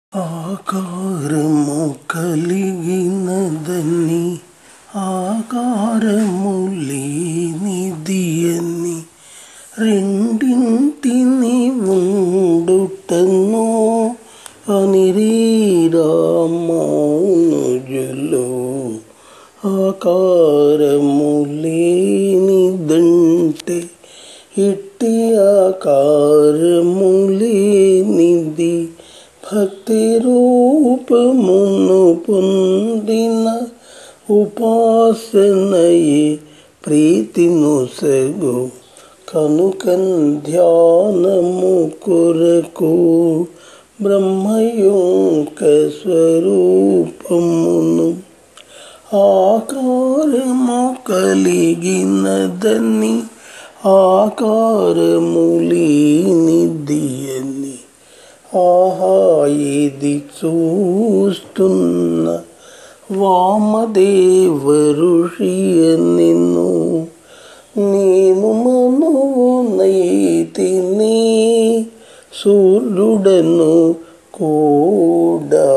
ఆకారము కలిగినదని ఆకారము లేనిది అని రెండింటిని ఉండుటను అనిరి రామానుజులు ఆకారము లేనిదంటే ఇట్టి ఆకారము లేనిది భక్తి రూపమును పొందిన ఉపాసనయే ప్రీతిను సగు కనుక ధ్యానము కొరకు బ్రహ్మయోక స్వరూపమును ఆకారము కలిగినదని ఆకారము లేనిది అని ఆహా ఇది చూస్తున్న వామదేవ ఋషి నిన్ను నేను మనువునైతిని సూర్యుడను కూడా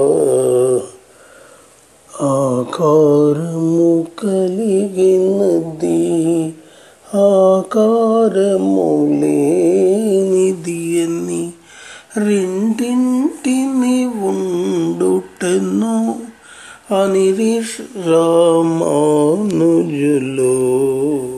ఆకారము కలిగినది ఆకారము లేనిది అని రెండింటిని ఉండుటను అనిరి రామానుజులో